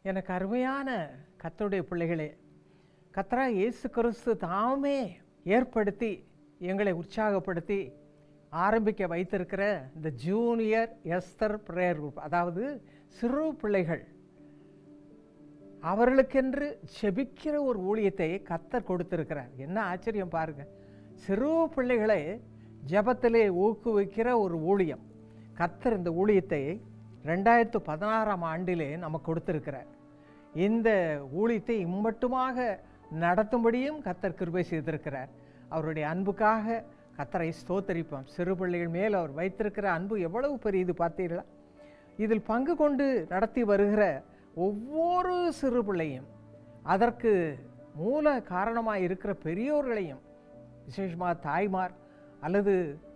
எனக்கு அருமையான கத்தருடைய பிள்ளைகளே கத்தரா இயேசு கிறிஸ்து தாமே ஏற்படுத்தி எங்களை உற்சாகப்படுத்தி ஆரம்பிக்க வைத்திருக்கிற இந்த ஜூனியர் எஸ்தர் ப்ரேயர் குரூப் அதாவது சிறு பிள்ளைகள் அவர்களுக்கென்று செபிக்கிற ஒரு ஊழியத்தை கத்தர் கொடுத்திருக்கிறார் என்ன ஆச்சரியம் பாருங்க சிறு பிள்ளைகளை ஜெபத்திலே ஊக்குவிக்கிற ஒரு ஊழியம் கத்தர் இந்த ஊழியத்தை ரெண்டாயிரத்து பதினாறாம் ஆண்டிலே நமக்கு கொடுத்திருக்கிறார் இந்த ஊழியத்தை இம்மட்டுமாக நடத்தும்படியும் கத்தர் கிருபை செய்திருக்கிறார் அவருடைய அன்புக்காக கத்தரை ஸ்தோத்தரிப்போம் சிறு பிள்ளைகள் மேல் அவர் வைத்திருக்கிற அன்பு எவ்வளவு பெரியது பார்த்தீர்களா இதில் பங்கு கொண்டு நடத்தி வருகிற ஒவ்வொரு சிறு பிள்ளையும் அதற்கு மூல காரணமாக இருக்கிற பெரியோர்களையும் விசேஷமாக தாய்மார் அல்லது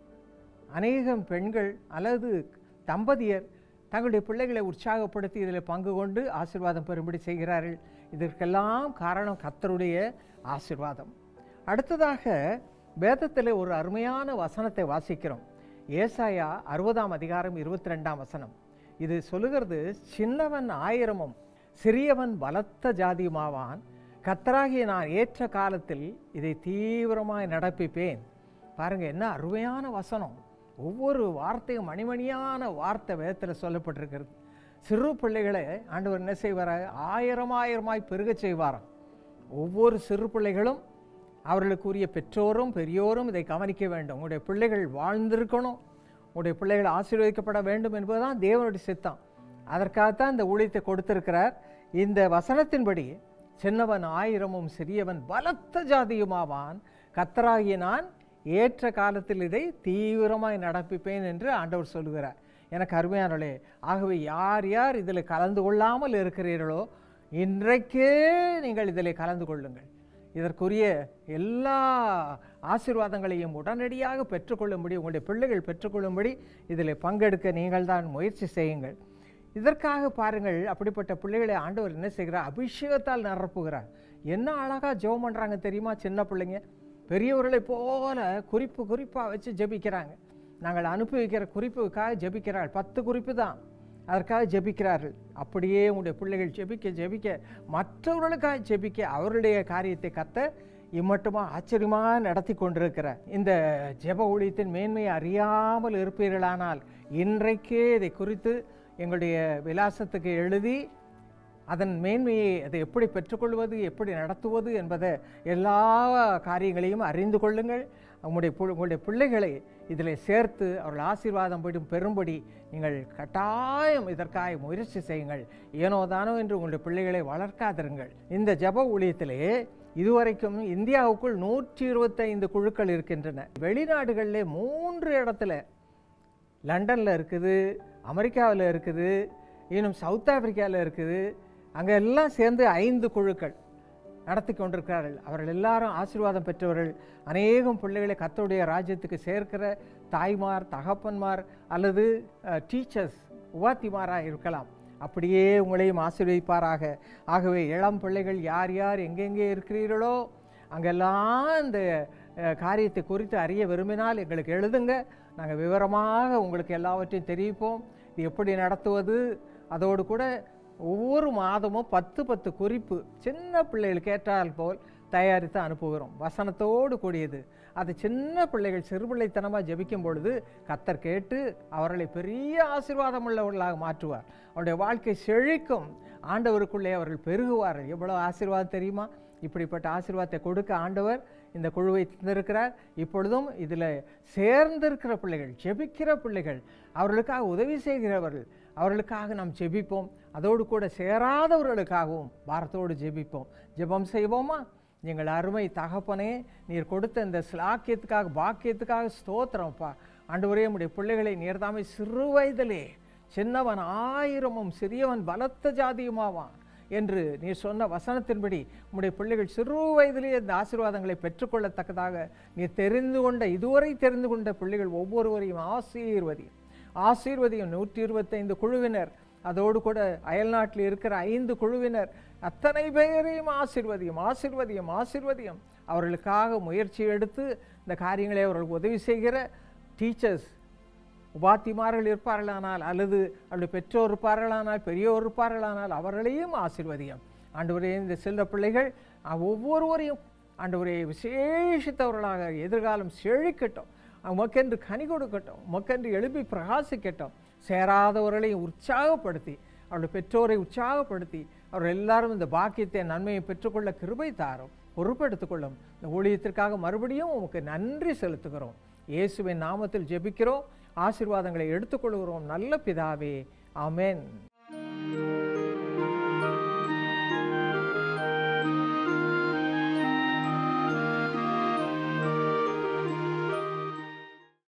அநேகம் பெண்கள் அல்லது தம்பதியர் தங்களுடைய பிள்ளைகளை உற்சாகப்படுத்தி இதில் பங்கு கொண்டு ஆசீர்வாதம் பெறும்படி செய்கிறார்கள் இதற்கெல்லாம் காரணம் கத்தருடைய ஆசீர்வாதம் அடுத்ததாக வேதத்தில் ஒரு அருமையான வசனத்தை வாசிக்கிறோம் ஏசாயா அறுபதாம் அதிகாரம் இருபத்தி ரெண்டாம் வசனம் இது சொல்லுகிறது சின்னவன் ஆயிரமும் சிறியவன் பலத்த ஜாதியுமாவான் கத்தராகிய நான் ஏற்ற காலத்தில் இதை தீவிரமாய் நடப்பிப்பேன் பாருங்க என்ன அருமையான வசனம் ஒவ்வொரு வார்த்தையும் மணிமணியான வார்த்தை வேதத்தில் சொல்லப்பட்டிருக்கிறது சிறு பிள்ளைகளை ஆண்டவர் என்ன செய்வார் ஆயிரம் ஆயிரமாய் பெருகச் செய்வாராம் ஒவ்வொரு சிறு பிள்ளைகளும் அவர்களுக்குரிய பெற்றோரும் பெரியோரும் இதை கவனிக்க வேண்டும் உங்களுடைய பிள்ளைகள் வாழ்ந்திருக்கணும் உங்களுடைய பிள்ளைகள் ஆசீர்வதிக்கப்பட வேண்டும் என்பதுதான் தேவனுடைய சித்தம் அதற்காகத்தான் இந்த ஊழியத்தை கொடுத்திருக்கிறார் இந்த வசனத்தின்படி சின்னவன் ஆயிரமும் சிறியவன் பலத்த ஜாதியுமாவான் கத்தராகிய நான் ஏற்ற காலத்தில் இதை தீவிரமாய் நடப்பிப்பேன் என்று ஆண்டவர் சொல்லுகிறார் எனக்கு அருமையானவளே ஆகவே யார் யார் இதில் கலந்து கொள்ளாமல் இருக்கிறீர்களோ இன்றைக்கே நீங்கள் இதில் கலந்து கொள்ளுங்கள் இதற்குரிய எல்லா ஆசீர்வாதங்களையும் உடனடியாக பெற்றுக்கொள்ளும்படி உங்களுடைய பிள்ளைகள் பெற்றுக்கொள்ளும்படி இதில் பங்கெடுக்க நீங்கள் தான் முயற்சி செய்யுங்கள் இதற்காக பாருங்கள் அப்படிப்பட்ட பிள்ளைகளை ஆண்டவர் என்ன செய்கிறார் அபிஷேகத்தால் நிரப்புகிறார் என்ன அழகாக ஜெபம் பண்ணுறாங்க தெரியுமா சின்ன பிள்ளைங்க பெரியவர்களை போல குறிப்பு குறிப்பாக வச்சு ஜெபிக்கிறாங்க நாங்கள் அனுப்பி வைக்கிற குறிப்புக்காக ஜெபிக்கிறார்கள் பத்து குறிப்பு தான் அதற்காக ஜெபிக்கிறார்கள் அப்படியே உங்களுடைய பிள்ளைகள் ஜெபிக்க ஜெபிக்க மற்றவர்களுக்காக ஜெபிக்க அவருடைய காரியத்தை கத்த இம்மட்டுமா ஆச்சரியமாக நடத்தி கொண்டிருக்கிறார் இந்த ஜெப ஊழியத்தின் மேன்மையை அறியாமல் இருப்பீர்களானால் இன்றைக்கே இதை குறித்து எங்களுடைய விலாசத்துக்கு எழுதி அதன் மேன்மையை அதை எப்படி பெற்றுக்கொள்வது எப்படி நடத்துவது என்பதை எல்லா காரியங்களையும் அறிந்து கொள்ளுங்கள் உங்களுடைய பு- உங்களுடைய பிள்ளைகளை இதில் சேர்த்து அவர்கள் ஆசீர்வாதம் போய்டும் பெறும்படி நீங்கள் கட்டாயம் இதற்காக முயற்சி செய்யுங்கள் ஏனோ தானோ என்று உங்களுடைய பிள்ளைகளை வளர்க்காதிருங்கள் இந்த ஜெப ஊழியத்திலே இதுவரைக்கும் இந்தியாவுக்குள் நூற்றி இருபத்தைந்து குழுக்கள் இருக்கின்றன வெளிநாடுகளிலே மூன்று இடத்துல லண்டனில் இருக்குது அமெரிக்காவில் இருக்குது இன்னும் சவுத் ஆப்பிரிக்காவில் இருக்குது அங்கே எல்லாம் சேர்ந்து ஐந்து குழுக்கள் நடத்தி கொண்டிருக்கிறார்கள் அவர்கள் எல்லாரும் ஆசீர்வாதம் பெற்றவர்கள் அநேகம் பிள்ளைகளை கத்தருடைய ராஜ்யத்துக்கு சேர்க்கிற தாய்மார் தகப்பன்மார் அல்லது டீச்சர்ஸ் உபாத்திமாராக இருக்கலாம் அப்படியே உங்களையும் ஆசீர்வதிப்பாராக ஆகவே இளம் பிள்ளைகள் யார் யார் எங்கெங்கே இருக்கிறீர்களோ அங்கெல்லாம் இந்த அஹ், காரியத்தை குறித்து அறிய விரும்பினால் எங்களுக்கு எழுதுங்க நாங்கள் விவரமாக உங்களுக்கு எல்லாவற்றையும் தெரிவிப்போம் இது எப்படி நடத்துவது அதோடு கூட ஒவ்வொரு மாதமும் பத்து பத்து குறிப்பு சின்ன பிள்ளைகளுக்கு ஏற்றால் போல் தயாரித்து அனுப்புகிறோம் வசனத்தோடு கூடியது அது சின்ன பிள்ளைகள் சிறுபிள்ளைத்தனமாக ஜெபிக்கும் பொழுது கத்தர் கேட்டு அவர்களை பெரிய ஆசீர்வாதம் உள்ளவர்களாக மாற்றுவார் அவருடைய வாழ்க்கை செழிக்கும் ஆண்டவருக்குள்ளே அவர்கள் பெருகுவார்கள் எவ்வளோ ஆசீர்வாதம் தெரியுமா இப்படிப்பட்ட ஆசீர்வாதத்தை கொடுக்க ஆண்டவர் இந்த குழுவை தந்திருக்கிறார் இப்பொழுதும் இதில் சேர்ந்திருக்கிற பிள்ளைகள் ஜெபிக்கிற பிள்ளைகள் அவர்களுக்காக உதவி செய்கிறவர்கள் அவர்களுக்காக நாம் ஜெபிப்போம் அதோடு கூட சேராதவர்களுக்காகவும் பாரத்தோடு ஜெபிப்போம் ஜெபம் செய்வோமா எங்கள் அருமை தகப்பனே நீர் கொடுத்த இந்த ஸ்லாக்கியத்துக்காக பாக்கியத்துக்காக ஸ்தோத்திரம்ப்பா ஆண்டவரே உம்முடைய பிள்ளைகளை நீர்தாமை சிறு வயதிலே சின்னவன் ஆயிரமும் சிறியவன் பலத்த ஜாதியுமாவான் என்று நீ சொன்ன வசனத்தின்படி உம்முடைய பிள்ளைகள் சிறு வயதிலேயே இந்த ஆசீர்வாதங்களை பெற்றுக்கொள்ளத்தக்கதாக நீ தெரிந்து கொண்ட இதுவரை தெரிந்து கொண்ட பிள்ளைகள் ஒவ்வொருவரையும் ஆசீர்வதியும் ஆசீர்வதியும் நூற்றி இருபத்தைந்து குழுவினர் அதோடு கூட அயல்நாட்டில் இருக்கிற ஐந்து குழுவினர் அத்தனை பேரையும் ஆசீர்வதியும் ஆசீர்வதியும் ஆசீர்வதியும் அவர்களுக்காக முயற்சி எடுத்து இந்த காரியங்களை அவர்களுக்கு உதவி செய்கிற டீச்சர்ஸ் உபாத்திமார்கள் இருப்பார்களானால் அல்லது அவருடைய பெற்றோர் இருப்பார்களானால் பெரியோர் இருப்பார்களானால் அவர்களையும் ஆசீர்வதியும் ஆண்டவரே இந்த சில பிள்ளைகள் அஹ், ஒவ்வொருவரையும் ஆண்டவரே விசேஷித்தவர்களாக எதிர்காலம் செழிக்கட்டும் உமக்கென்று கனி கொடுக்கட்டும் உமக்கென்று எழுப்பி பிரகாசிக்கட்டும் சேராதவர்களையும் உற்சாகப்படுத்தி அவருடைய பெற்றோரை உற்சாகப்படுத்தி அவர் எல்லாரும் இந்த பாக்கியத்தை நன்மையை பெற்றுக்கொள்ள கிருபை தாரும் பொறுப்பெடுத்துக் கொள்ளும் இந்த ஊழியத்திற்காக மறுபடியும் உமக்கு நன்றி செலுத்துகிறோம் இயேசுவின் நாமத்தில் ஜெபிக்கிறோம் ஆசீர்வாதங்களை எடுத்துக்கொள்கிறோம் நல்ல பிதாவே ஆமென்